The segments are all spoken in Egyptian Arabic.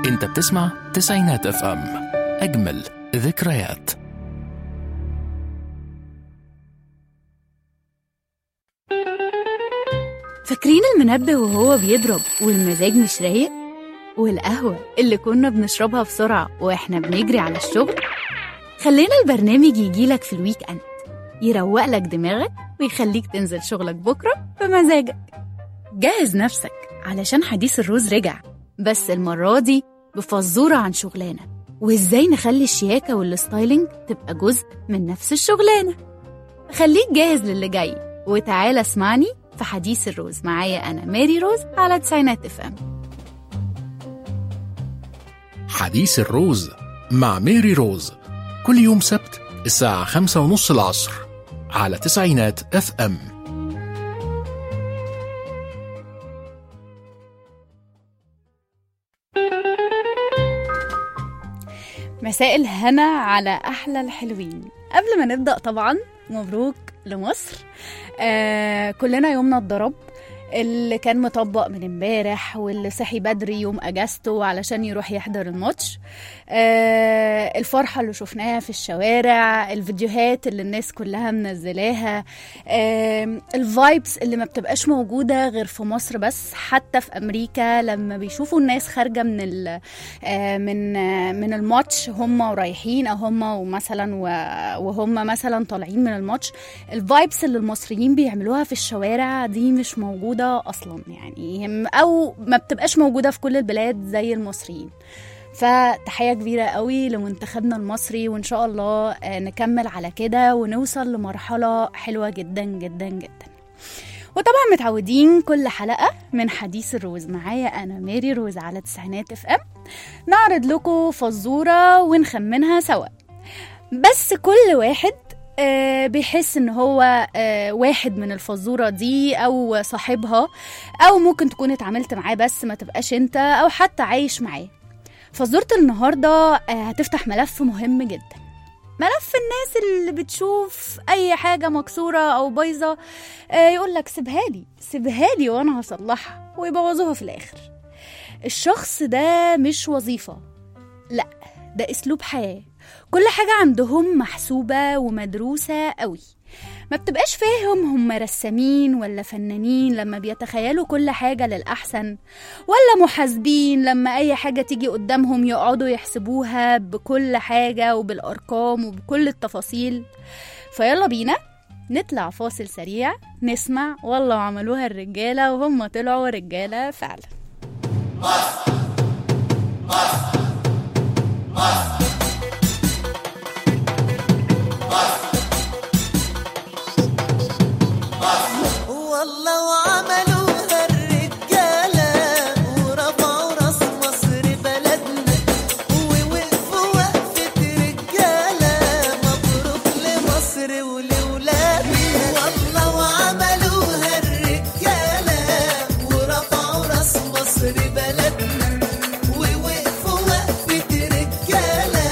انت بتسمع تسعينات اف ام اجمل ذكريات فاكرين المنبه وهو بيضرب والمزاج مش رايق والقهوة اللي كنا بنشربها بسرعة وإحنا بنجري على الشغل خلينا البرنامج يجيلك في الويك أند يروق لك دماغك ويخليك تنزل شغلك بكرة بمزاجك جهز نفسك علشان حديث الروز رجع بس المرة دي بفزورة عن شغلانة وإزاي نخلي الشياكة والستايلينج تبقى جزء من نفس الشغلانة خليك جاهز للي جاي وتعالى اسمعني في حديث الروز معايا أنا ماري روز على تسعينات اف ام حديث الروز مع ميري روز كل يوم سبت الساعة خمسة ونص العصر على تسعينات اف ام مساء الهنا على أحلى الحلوين قبل ما نبدأ طبعا مبروك لمصر آه كلنا يومنا اتضرب اللي كان مطبق من امبارح واللي صحي بدري يوم اجازته علشان يروح يحضر الماتش آه الفرحه اللي شفناها في الشوارع الفيديوهات اللي الناس كلها منزلاها آه الفايبس اللي ما بتبقاش موجوده غير في مصر بس حتى في امريكا لما بيشوفوا الناس خارجه من ال آه من آه من الماتش هم رايحين او هم ومثلا و- وهم مثلا طالعين من الماتش الفايبس اللي المصريين بيعملوها في الشوارع دي مش موجوده اصلا يعني هم- او ما بتبقاش موجوده في كل البلاد زي المصريين فتحية كبيرة قوي لمنتخبنا المصري وإن شاء الله آه، نكمل على كده ونوصل لمرحلة حلوة جدا جدا جدا وطبعا متعودين كل حلقة من حديث الروز معايا أنا ماري روز على تسعينات اف ام نعرض لكم فزورة ونخمنها سوا بس كل واحد آه، بيحس ان هو آه، واحد من الفزوره دي او صاحبها او ممكن تكون اتعاملت معاه بس ما تبقاش انت او حتى عايش معاه فزورة النهارده آه، هتفتح ملف مهم جدا ملف الناس اللي بتشوف اي حاجه مكسوره او بايظه آه، يقول لك سيبها لي سيبها لي وانا هصلحها ويبوظوها في الاخر الشخص ده مش وظيفه لا ده اسلوب حياه كل حاجه عندهم محسوبه ومدروسه قوي ما بتبقاش فاهم هم رسامين ولا فنانين لما بيتخيلوا كل حاجة للأحسن ولا محاسبين لما أي حاجة تيجي قدامهم يقعدوا يحسبوها بكل حاجة وبالأرقام وبكل التفاصيل فيلا بينا نطلع فاصل سريع نسمع والله عملوها الرجالة وهم طلعوا رجالة فعلا والله وعملوها الرجالة ورفعوا راس مصر بلدنا ووقفوا وقفة رجالة مبروك لمصر ولولادنا والله وعملوها الرجالة ورفعوا راس مصر بلدنا ووقفوا وقفة رجالة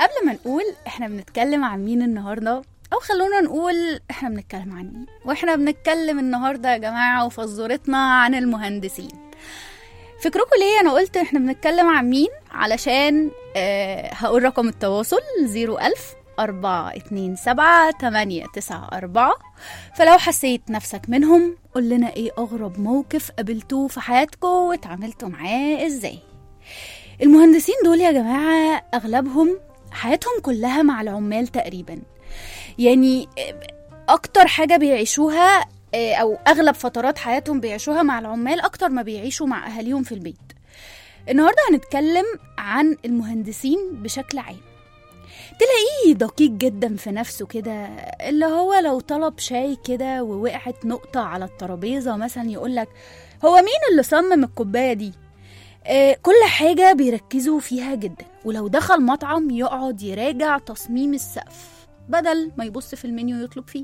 قبل ما نقول احنا بنتكلم عن مين النهارده او خلونا نقول احنا بنتكلم عن مين واحنا بنتكلم النهارده يا جماعه وفزورتنا عن المهندسين فكركم ليه انا قلت احنا بنتكلم عن مين علشان آه هقول رقم التواصل 01000 أربعة اتنين سبعة تمانية تسعة أربعة فلو حسيت نفسك منهم قول لنا ايه أغرب موقف قابلتوه في حياتكم واتعاملتوا معاه ازاي المهندسين دول يا جماعة أغلبهم حياتهم كلها مع العمال تقريبا يعني أكتر حاجة بيعيشوها آه، أو أغلب فترات حياتهم بيعيشوها مع العمال أكتر ما بيعيشوا مع أهاليهم في البيت النهاردة هنتكلم عن المهندسين بشكل عام تلاقيه دقيق جدا في نفسه كده اللي هو لو طلب شاي كده ووقعت نقطة على الترابيزة مثلا يقولك هو مين اللي صمم الكوباية دي آه، كل حاجة بيركزوا فيها جدا ولو دخل مطعم يقعد يراجع تصميم السقف بدل ما يبص في المنيو يطلب فيه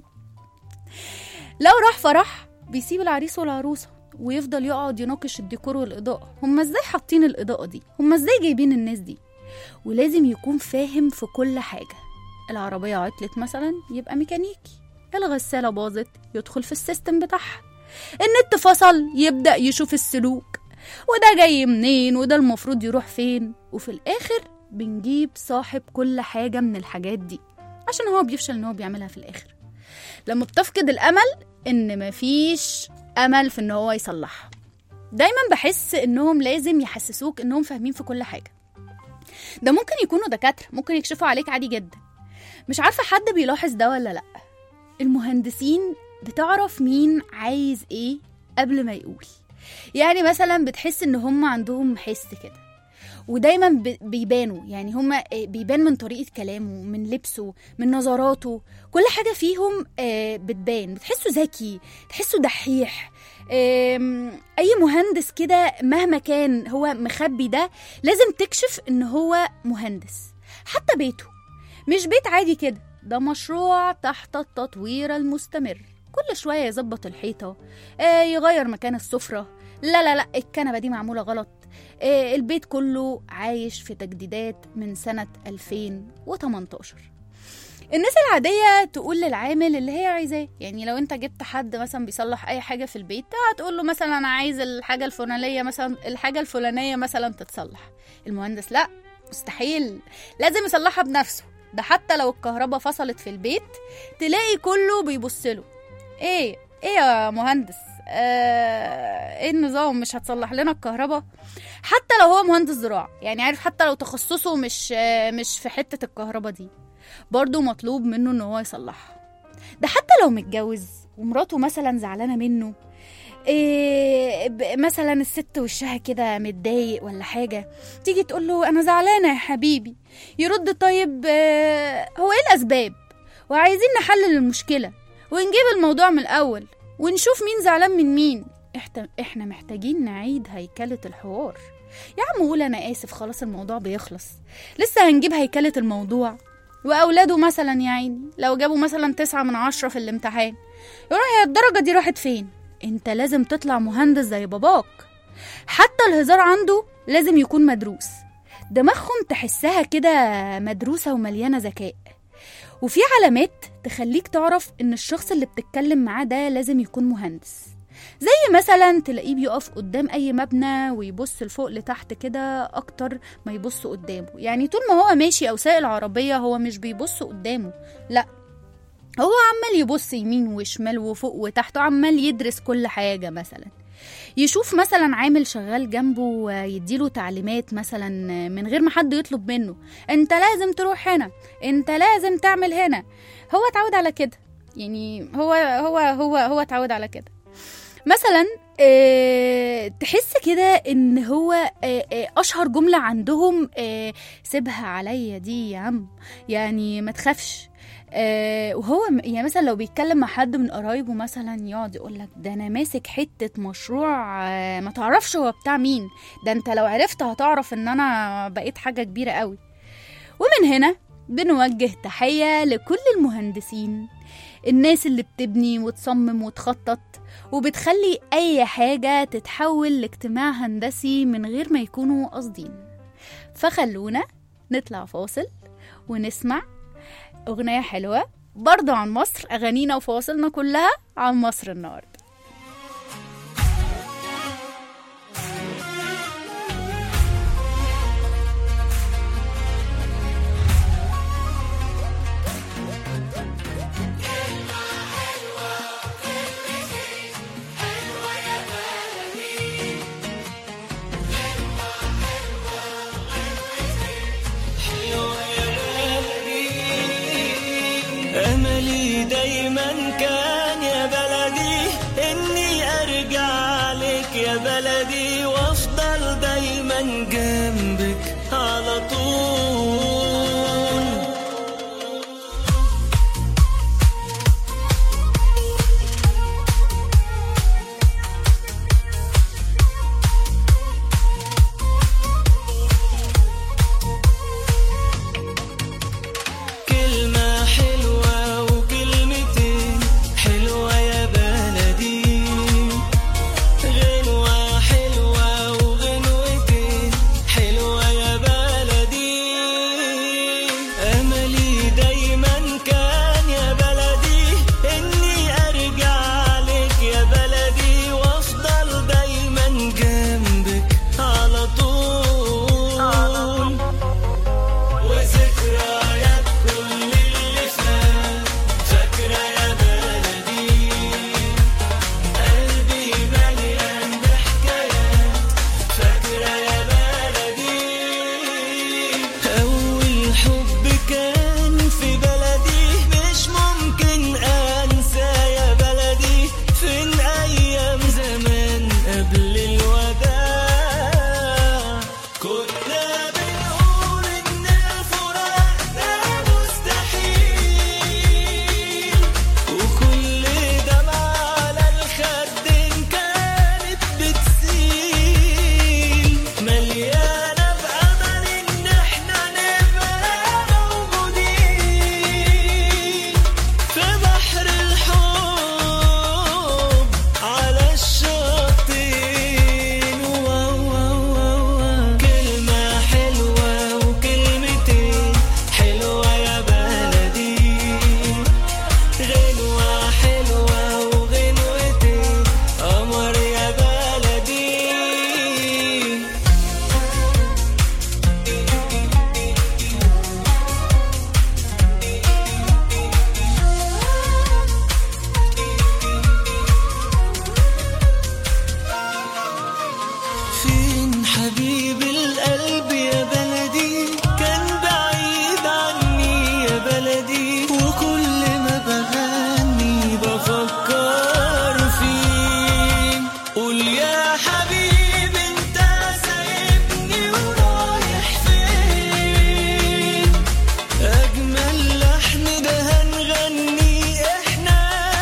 لو راح فرح بيسيب العريس والعروسة ويفضل يقعد يناقش الديكور والإضاءة هما ازاي حاطين الإضاءة دي هما ازاي جايبين الناس دي ولازم يكون فاهم في كل حاجة العربية عطلت مثلا يبقى ميكانيكي الغسالة باظت يدخل في السيستم بتاعها النت فصل يبدأ يشوف السلوك وده جاي منين وده المفروض يروح فين وفي الآخر بنجيب صاحب كل حاجة من الحاجات دي عشان هو بيفشل ان هو بيعملها في الآخر لما بتفقد الأمل إن مفيش أمل في إن هو يصلحها دايما بحس إنهم لازم يحسسوك إنهم فاهمين في كل حاجة ده ممكن يكونوا دكاترة ممكن يكشفوا عليك عادي جدا مش عارفة حد بيلاحظ ده ولا لأ المهندسين بتعرف مين عايز ايه قبل ما يقول يعني مثلا بتحس ان هم عندهم حس كده ودايما ب- بيبانوا يعني هم بيبان من طريقة كلامه من لبسه من نظراته كل حاجة فيهم آه، بتبان بتحسه ذكي تحسه دحيح آم، اي مهندس كده مهما كان هو مخبي ده لازم تكشف ان هو مهندس حتى بيته مش بيت عادي كده ده مشروع تحت التطوير المستمر كل شوية يظبط الحيطة آه يغير مكان السفرة لا لا لا الكنبة دي معمولة غلط آه البيت كله عايش في تجديدات من سنة 2018 الناس العادية تقول للعامل اللي هي عايزاه يعني لو انت جبت حد مثلا بيصلح اي حاجة في البيت هتقول له مثلا انا عايز الحاجة الفلانية مثلا الحاجة الفلانية مثلا تتصلح المهندس لا مستحيل لازم يصلحها بنفسه ده حتى لو الكهرباء فصلت في البيت تلاقي كله بيبص له ايه ايه يا مهندس آه ايه النظام مش هتصلح لنا الكهرباء حتى لو هو مهندس زراعة يعني عارف حتى لو تخصصه مش آه مش في حتة الكهرباء دي برضه مطلوب منه ان هو يصلحها ده حتى لو متجوز ومراته مثلا زعلانة منه إيه ب- مثلا الست وشها كده متضايق ولا حاجة تيجي تقول له أنا زعلانة يا حبيبي يرد طيب آه، هو إيه الأسباب وعايزين نحلل المشكلة ونجيب الموضوع من الأول ونشوف مين زعلان من مين إحت- إحنا محتاجين نعيد هيكلة الحوار يا عم قول أنا آسف خلاص الموضوع بيخلص لسه هنجيب هيكلة الموضوع وأولاده مثلا يا عيني لو جابوا مثلا تسعة من عشرة في الامتحان يقولوا هي الدرجة دي راحت فين انت لازم تطلع مهندس زي باباك حتى الهزار عنده لازم يكون مدروس دماغهم تحسها كده مدروسة ومليانة ذكاء وفي علامات تخليك تعرف ان الشخص اللي بتتكلم معاه ده لازم يكون مهندس زي مثلا تلاقيه بيقف قدام اي مبنى ويبص لفوق لتحت كده اكتر ما يبص قدامه يعني طول ما هو ماشي او سايق العربية هو مش بيبص قدامه لا هو عمال يبص يمين وشمال وفوق وتحت وعمال يدرس كل حاجة مثلا يشوف مثلا عامل شغال جنبه يديله تعليمات مثلا من غير ما حد يطلب منه انت لازم تروح هنا انت لازم تعمل هنا هو اتعود على كده يعني هو هو هو هو اتعود على كده مثلا اه تحس كده ان هو اه اه اشهر جملة عندهم اه سيبها عليا دي يا عم يعني ما تخافش آه وهو م- يعني مثلا لو بيتكلم مع حد من قرايبه مثلا يقعد يقول لك ده انا ماسك حته مشروع آه ما تعرفش هو بتاع مين ده انت لو عرفت هتعرف ان انا بقيت حاجه كبيره قوي ومن هنا بنوجه تحيه لكل المهندسين الناس اللي بتبني وتصمم وتخطط وبتخلي اي حاجه تتحول لاجتماع هندسي من غير ما يكونوا قاصدين فخلونا نطلع فاصل ونسمع أغنية حلوة برضو عن مصر أغانينا وفواصلنا كلها عن مصر النهاردة أملي دايما كان يا بلدي إني أرجع لك يا بلدي وأفضل دايما جنبك على طول كلمة حلوة وكلمتين حلوة يا بلدي غنوة حلوة وغنوتين حلوة يا بلدي أملي دايما كان يا بلدي إني أرجع لك يا بلدي وأفضل دايما جنبك على طول وذكريات كل اللي فات فاكرة يا بلدي قلبي مليان بحكايات فاكرة يا بلدي أول حب كان في بلدي مش ممكن أنسى يا بلدي فين أيام زمان قبل الوداع كنا بنقول إن الفراق ده مستحيل وكل دمعة على الخدين كانت بتسيل مليانة بأمل إن إحنا نبقى موجودين في بحر الحب على الشاطئين كلمة حلوة وكلمتين حلوة يا بلدي غنوة حلوة وغنوتين قمر يا بلدي فين حبيب القلب يا بلدي كان بعيد عني يا بلدي وكل ما بغني بفكر فيه قول يا حبيب انت سايبني ورايح فين أجمل لحن ده هنغني إحنا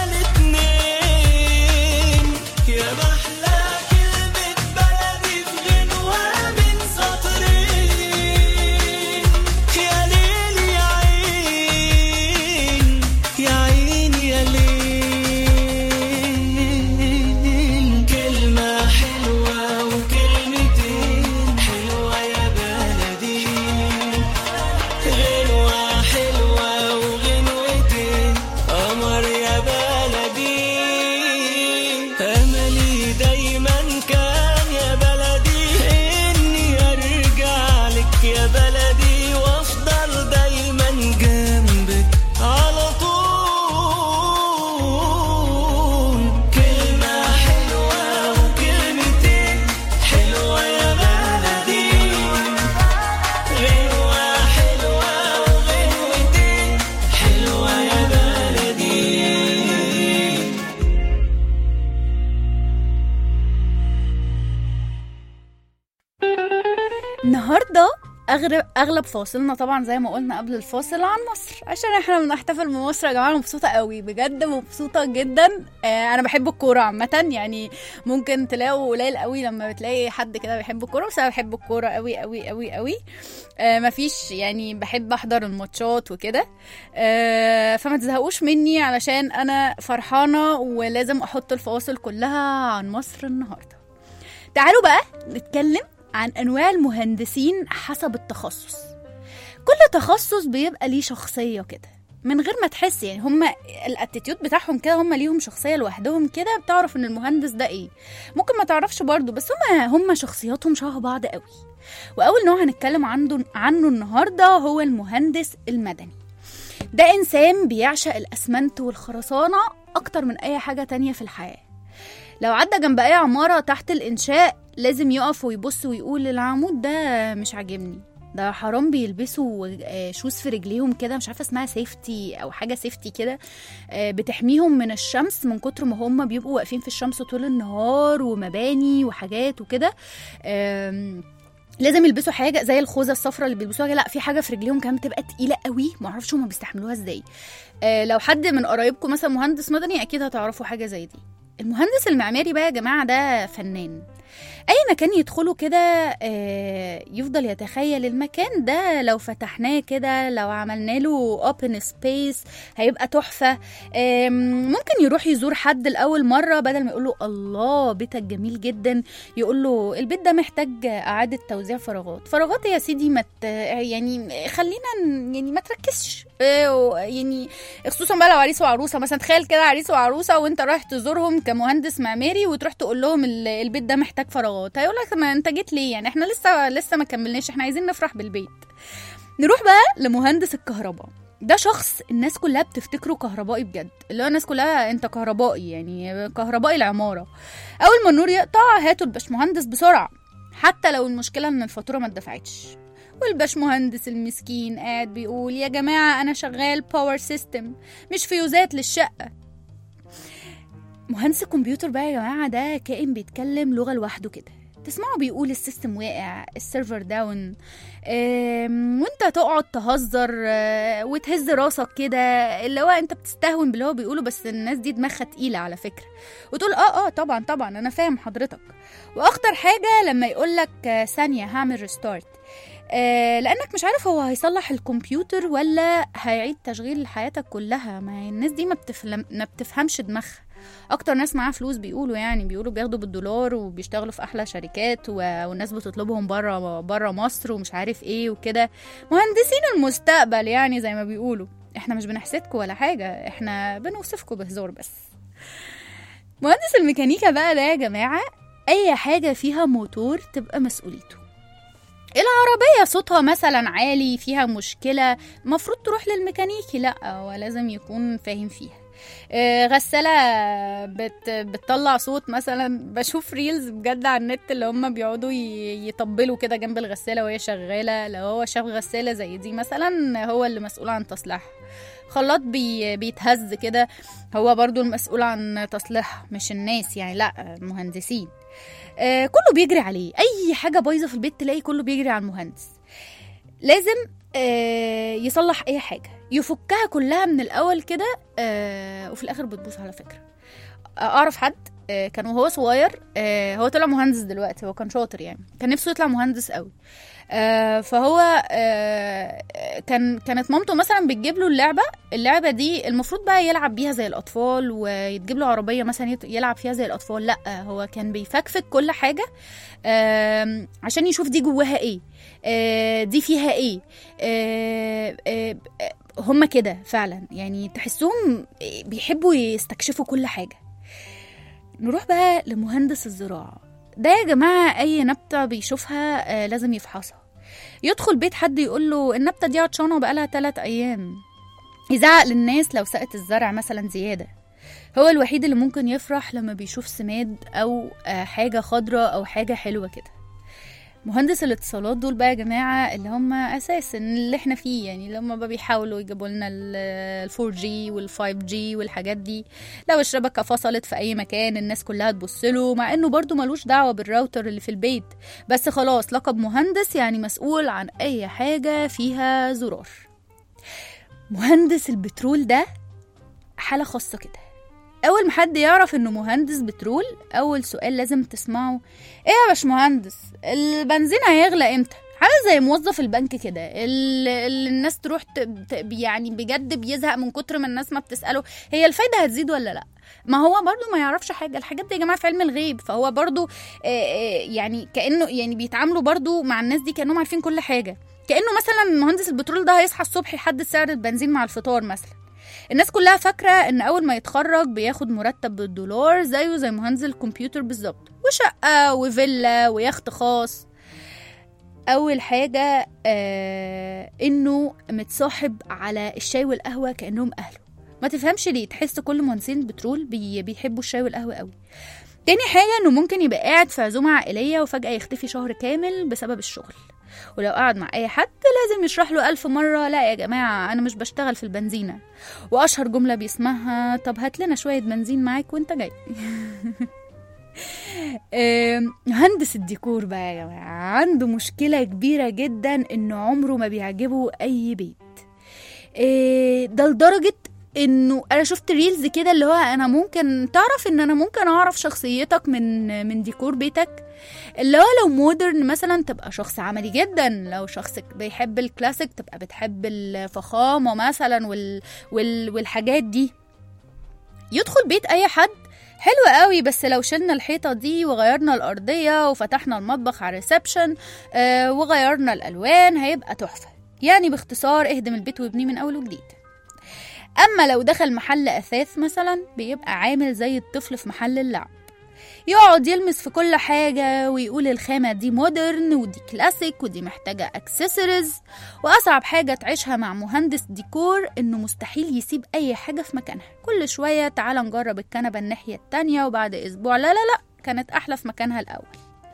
الاتنين يا محلى كلمة بلدي في غنوة من سطرين يا ليل يا عين يا عين يا ليل كلمة حلوة وكلمتين حلوة يا بلدي غنوة حلوة وغنوتين قمر يا بلدي أملي دايما كان يا بلدي إني أرجع لك يا بلدي وأفضل دايما جنبك على طول كلمة حلوة وكلمتين حلوة يا بلدي غنوة حلوة وغنوتين حلوة يا بلدي النهارده أغلب أغلب فاصلنا طبعا زي ما قلنا قبل الفاصل عن مصر عشان احنا بنحتفل بمصر يا جماعة أنا مبسوطة قوي بجد مبسوطة جدا آه أنا بحب الكورة عامة يعني ممكن تلاقوا قليل قوي لما بتلاقي حد كده بيحب الكورة بس أنا بحب الكورة قوي قوي قوي قوي آه مفيش يعني بحب أحضر الماتشات وكده آه فما تزهقوش مني علشان أنا فرحانة ولازم أحط الفواصل كلها عن مصر النهاردة تعالوا بقى نتكلم عن انواع المهندسين حسب التخصص كل تخصص بيبقى ليه شخصيه كده من غير ما تحس يعني هم الاتيتيود بتاعهم كده هم ليهم شخصيه لوحدهم كده بتعرف ان المهندس ده ايه ممكن ما تعرفش برضو بس هم هم شخصياتهم شبه بعض قوي واول نوع هنتكلم عنه عنه النهارده هو المهندس المدني ده انسان بيعشق الاسمنت والخرسانه اكتر من اي حاجه تانية في الحياه لو عدى جنب اي عماره تحت الانشاء لازم يقف ويبص ويقول العمود ده مش عاجبني ده حرام بيلبسوا آه، شوز في رجليهم كده مش عارفه اسمها سيفتي او حاجه سيفتي كده آه، بتحميهم من الشمس من كتر ما هم بيبقوا واقفين في الشمس طول النهار ومباني وحاجات وكده آم، لازم يلبسوا حاجه زي الخوذه الصفراء اللي بيلبسوها لا في حاجه في رجليهم كمان بتبقى تقيله قوي ما اعرفش هم بيستحملوها ازاي آه، لو حد من قرايبكم مثلا مهندس مدني اكيد هتعرفوا حاجه زي دي المهندس المعماري بقى يا جماعه ده فنان اي مكان يدخله كده آه، يفضل يتخيل المكان ده لو فتحناه كده لو عملنا له open space هيبقى تحفه آم، ممكن يروح يزور حد لاول مره بدل ما يقول له الله بيتك جميل جدا يقول له البيت ده محتاج اعاده توزيع فراغات فراغات يا سيدي ما ت- يعني خلينا ن- يعني ما تركزش آه، و- يعني خصوصا بقى لو عريس وعروسه مثلا تخيل كده عريس وعروسه وانت رايح تزورهم كمهندس معماري وتروح تقول لهم ال- البيت ده محتاج فراغات هيقول لك ما انت جيت ليه يعني احنا لسه لسه ما كملناش احنا عايزين نفرح بالبيت نروح بقى لمهندس الكهرباء ده شخص الناس كلها بتفتكره كهربائي بجد اللي هو الناس كلها انت كهربائي يعني كهربائي العماره اول ما النور يقطع هاتوا الباشمهندس بسرعه حتى لو المشكله ان الفاتوره ما اتدفعتش والباشمهندس المسكين قاعد بيقول يا جماعه انا شغال باور سيستم مش فيوزات للشقه مهندس الكمبيوتر بقى يا جماعه ده كائن بيتكلم لغه لوحده كده تسمعه بيقول السيستم واقع السيرفر داون آم، وانت تقعد تهزر آه، وتهز راسك كده اللي هو انت بتستهون باللي هو بيقوله بس الناس دي دماغها تقيله على فكره وتقول اه اه طبعا طبعا انا فاهم حضرتك واخطر حاجه لما يقول لك ثانيه هعمل ريستارت آه لانك مش عارف هو هيصلح الكمبيوتر ولا هيعيد تشغيل حياتك كلها ما هي الناس دي ما, بتفلم ما بتفهمش دماغها اكتر ناس معاها فلوس بيقولوا يعني بيقولوا بياخدوا بالدولار وبيشتغلوا في احلى شركات و... والناس بتطلبهم بره بره مصر ومش عارف ايه وكده مهندسين المستقبل يعني زي ما بيقولوا احنا مش بنحسدكم ولا حاجه احنا بنوصفكم بهزار بس مهندس الميكانيكا بقى ده يا جماعه اي حاجه فيها موتور تبقى مسؤوليته العربية صوتها مثلا عالي فيها مشكلة المفروض تروح للميكانيكي لا هو لازم يكون فاهم فيها آه، غسالة بت بتطلع صوت مثلا بشوف ريلز بجد على النت اللي هم بيقعدوا ي- يطبلوا كده جنب الغسالة وهي شغالة لو هو شاف غسالة زي دي مثلا هو اللي مسؤول عن تصليحها خلاط بي بيتهز كده هو برضو المسؤول عن تصليحها مش الناس يعني لا المهندسين آه كله بيجري عليه اي حاجه بايظه في البيت تلاقي كله بيجري على المهندس لازم آه يصلح اي حاجه يفكها كلها من الاول كده آه وفي الاخر بتبوظ على فكره آه، اعرف حد آه، كان وهو صغير آه، هو طلع مهندس دلوقتي هو كان شاطر يعني كان نفسه يطلع مهندس قوي آه، فهو آه، كان كانت مامته مثلا بتجيب له اللعبه اللعبه دي المفروض بقى يلعب بيها زي الاطفال ويتجيب له عربيه مثلا يت- يلعب فيها زي الاطفال لا هو كان بيفكفك كل حاجه آم، عشان يشوف دي جواها ايه آه، دي فيها ايه آه، آه، آه، هما كده فعلا يعني تحسهم بيحبوا يستكشفوا كل حاجه نروح بقى لمهندس الزراعه ده يا جماعه اي نبته بيشوفها آه، لازم يفحصها يدخل بيت حد يقول له النبته دي عطشانه بقالها ثلاث ايام يزعق للناس لو سقت الزرع مثلا زياده هو الوحيد اللي ممكن يفرح لما بيشوف سماد او آه، حاجه خضراء او حاجه حلوه كده مهندس الاتصالات دول بقى يا جماعه اللي هم اساس اللي احنا فيه يعني اللي هم بقى بيحاولوا يجيبوا لنا ال 4 جي وال 5 جي والحاجات دي لو الشبكه فصلت في اي مكان الناس كلها تبص له مع انه برضو ملوش دعوه بالراوتر اللي في البيت بس خلاص لقب مهندس يعني مسؤول عن اي حاجه فيها زرار مهندس البترول ده حاله خاصه كده اول ما حد يعرف انه مهندس بترول اول سؤال لازم تسمعه ايه يا باشمهندس البنزين هيغلى امتى حاجه زي موظف البنك كده ال- ال- الناس تروح ت... ت... يعني بجد بيزهق من كتر ما الناس ما بتساله هي الفايده هتزيد ولا لا ما هو برضو ما يعرفش حاجه الحاجات دي يا جماعه في علم الغيب فهو برضو آه، آه، يعني كانه يعني بيتعاملوا برضو مع الناس دي كانهم عارفين كل حاجه كانه مثلا مهندس البترول ده هيصحى الصبح يحدد سعر البنزين مع الفطار مثلا الناس كلها فاكرة إن أول ما يتخرج بياخد مرتب بالدولار زيه زي مهندس الكمبيوتر بالظبط وشقة وفيلا ويخت خاص أول حاجة آه إنه متصاحب على الشاي والقهوة كأنهم أهله ما تفهمش ليه تحس كل مهندسين البترول بي بيحبوا الشاي والقهوة قوي تاني حاجة إنه ممكن يبقى قاعد في عزومة عائلية وفجأة يختفي شهر كامل بسبب الشغل ولو قعد مع أي حد لازم يشرح له ألف مرة لا يا جماعة أنا مش بشتغل في البنزينة وأشهر جملة بيسمعها طب هات لنا شوية بنزين معاك وأنت جاي آم، مهندس الديكور بقى يا جماعة عنده مشكلة كبيرة جدا إنه عمره ما بيعجبه أي بيت إيه، ده لدرجة انه انا شفت ريلز كده اللي هو انا ممكن تعرف ان انا ممكن اعرف شخصيتك من من ديكور بيتك اللي هو لو مودرن مثلا تبقى شخص عملي جدا لو شخص بيحب الكلاسيك تبقى بتحب الفخامة مثلا وال وال والحاجات دي يدخل بيت اي حد حلو قوي بس لو شلنا الحيطة دي وغيرنا الأرضية وفتحنا المطبخ على الريسبشن آه وغيرنا الألوان هيبقى تحفة يعني باختصار اهدم البيت وابنيه من أول وجديد أما لو دخل محل أثاث مثلا بيبقى عامل زي الطفل في محل اللعب يقعد يلمس في كل حاجة ويقول الخامة دي مودرن ودي كلاسيك ودي محتاجة اكسسوارز وأصعب حاجة تعيشها مع مهندس ديكور إنه مستحيل يسيب أي حاجة في مكانها كل شوية تعال نجرب الكنبة الناحية التانية وبعد أسبوع لا لا لا كانت أحلى في مكانها الأول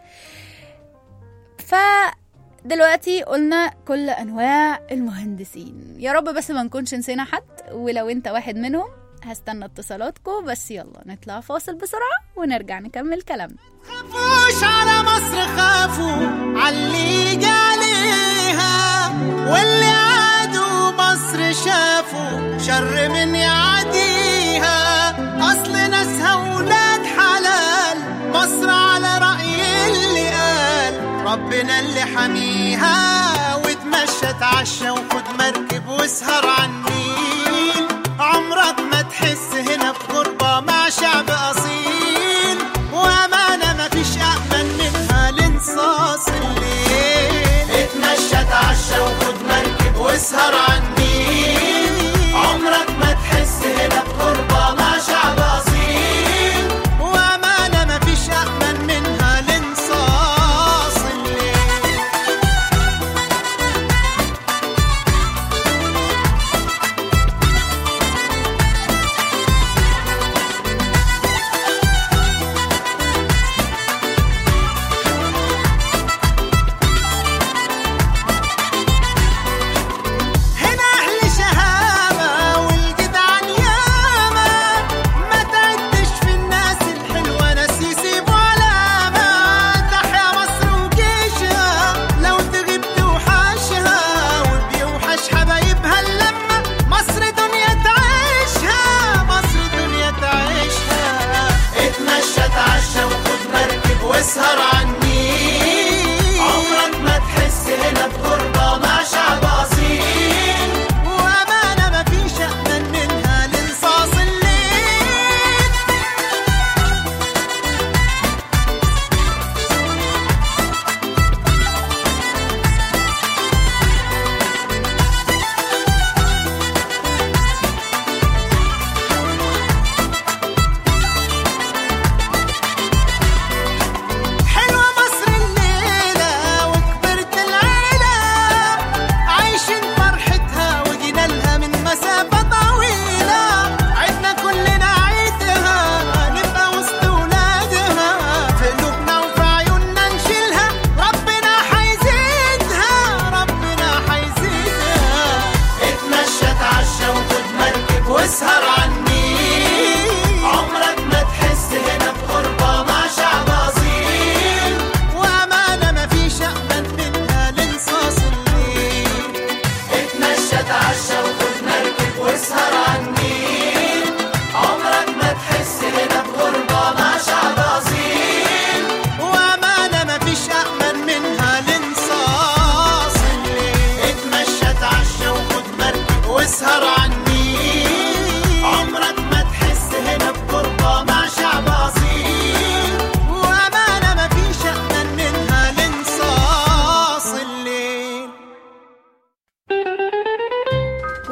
ف دلوقتي قلنا كل انواع المهندسين يا رب بس ما نكونش نسينا حد ولو انت واحد منهم هستنى اتصالاتكم بس يلا نطلع فاصل بسرعة ونرجع نكمل كلامنا خافوش على مصر خافوا عاللي جه عليها واللي عادوا مصر شافوا شر من يعديها اصل ناسها ولاد حلال مصر على رأي اللي قال ربنا اللي حميها وتمشى اتعشى وخد مركب واسهر على النيل عمرك ما تحس هنا بغربة مع شعب أصيل وأمانة مفيش أأمن منها لانصاص الليل اتمشى اتعشى وخد مركب واسهر على النيل عمرك ما تحس هنا بغربة مع شعب أصيل وأمانة مفيش أأمن منها لانصاص الليل هنا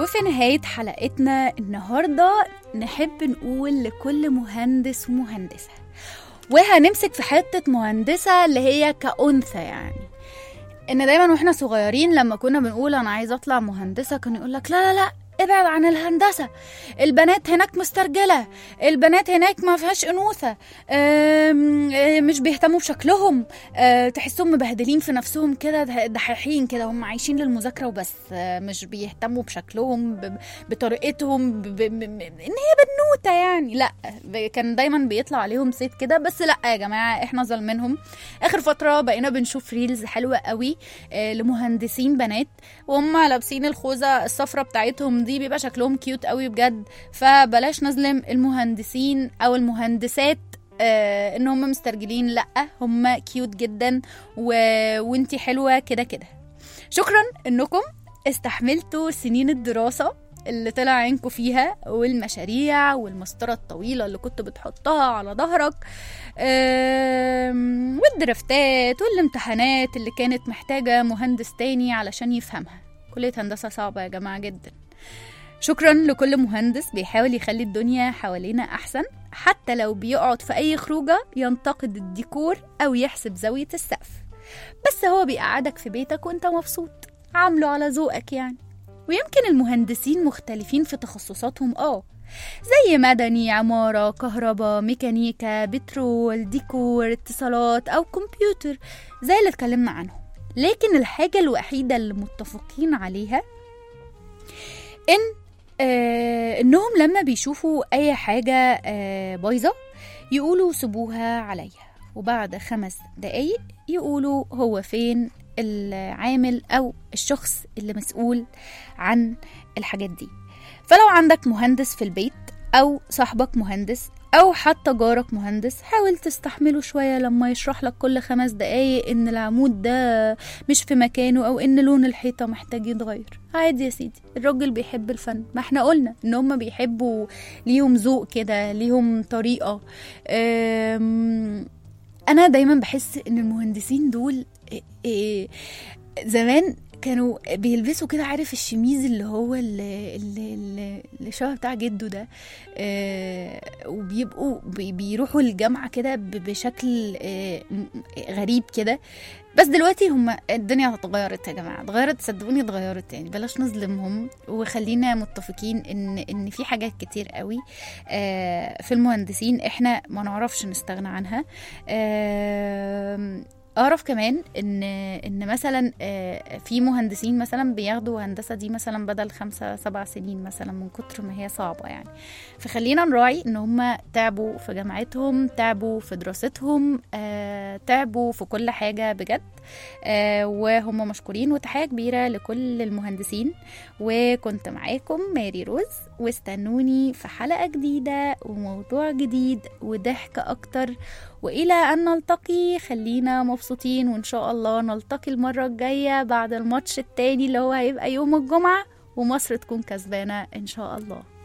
وفي نهاية حلقتنا النهاردة نحب نقول لكل مهندس ومهندسة وهنمسك في حتة مهندسة اللي هي كأنثى يعني ان دايما واحنا صغيرين لما كنا بنقول انا عايزه اطلع مهندسه كان يقول لك لا لا لا ابعد عن الهندسه البنات هناك مسترجله البنات هناك ما فيهاش انوثه أم، أم، مش بيهتموا بشكلهم أه، تحسهم مبهدلين في نفسهم كده ده- دحيحين كده هم عايشين للمذاكره وبس أه، مش بيهتموا بشكلهم ب- بطريقتهم ب- ب- ب- ان هي بنوته يعني لا ب- كان دايما بيطلع عليهم صيت كده بس لا يا جماعه احنا ظالمينهم اخر فتره بقينا بنشوف ريلز حلوه قوي آه، لمهندسين بنات وهم لابسين الخوذه الصفرة بتاعتهم دي بيبقى شكلهم كيوت قوي بجد فبلاش نظلم المهندسين او المهندسات آه ان هم مسترجلين لا هم كيوت جدا و... وانتي حلوه كده كده شكرا انكم استحملتوا سنين الدراسه اللي طلع عينكم فيها والمشاريع والمسطره الطويله اللي كنت بتحطها على ظهرك آم، والدرافتات والامتحانات اللي كانت محتاجة مهندس تاني علشان يفهمها كلية هندسة صعبة يا جماعة جدا شكرا لكل مهندس بيحاول يخلي الدنيا حوالينا أحسن حتى لو بيقعد في أي خروجة ينتقد الديكور أو يحسب زاوية السقف بس هو بيقعدك في بيتك وانت مبسوط عامله على ذوقك يعني ويمكن المهندسين مختلفين في تخصصاتهم اه زي مدني عمارة كهرباء ميكانيكا بترول ديكور اتصالات أو كمبيوتر زي اللي اتكلمنا عنهم لكن الحاجة الوحيدة اللي متفقين عليها إن آه إنهم لما بيشوفوا أي حاجة آه بايظة يقولوا سيبوها عليا وبعد خمس دقايق يقولوا هو فين العامل أو الشخص اللي مسؤول عن الحاجات دي فلو عندك مهندس في البيت أو صاحبك مهندس أو حتى جارك مهندس حاول تستحمله شوية لما يشرح لك كل خمس دقايق إن العمود ده مش في مكانه أو إن لون الحيطة محتاج يتغير عادي يا سيدي الراجل بيحب الفن ما احنا قلنا إن هما بيحبوا ليهم ذوق كده ليهم طريقة أم، أنا دايما بحس إن المهندسين دول إيه- إيه، زمان كانوا بيلبسوا كده عارف الشميز اللي هو اللي, اللي, اللي- اللي شبه بتاع جده ده آه وبيبقوا بي- بيروحوا الجامعة كده ب- بشكل آه م- غريب كده بس دلوقتي هم الدنيا اتغيرت يا جماعة اتغيرت صدقوني اتغيرت يعني بلاش نظلمهم وخلينا متفقين ان ان في حاجات كتير قوي آه في المهندسين احنا ما نعرفش نستغنى عنها آه اعرف كمان ان ان مثلا آه، في مهندسين مثلا بياخدوا هندسه دي مثلا بدل خمسة سبع سنين مثلا من كتر ما هي صعبه يعني فخلينا نراعي ان هم تعبوا في جامعتهم تعبوا في دراستهم آه، تعبوا في كل حاجه بجد آه، وهم مشكورين وتحيه كبيره لكل المهندسين وكنت معاكم ماري روز واستنوني في حلقه جديده وموضوع جديد وضحك اكتر والى ان نلتقي خلينا مبسوطين وان شاء الله نلتقي المره الجايه بعد الماتش التاني اللي هو هيبقى يوم الجمعه ومصر تكون كسبانه ان شاء الله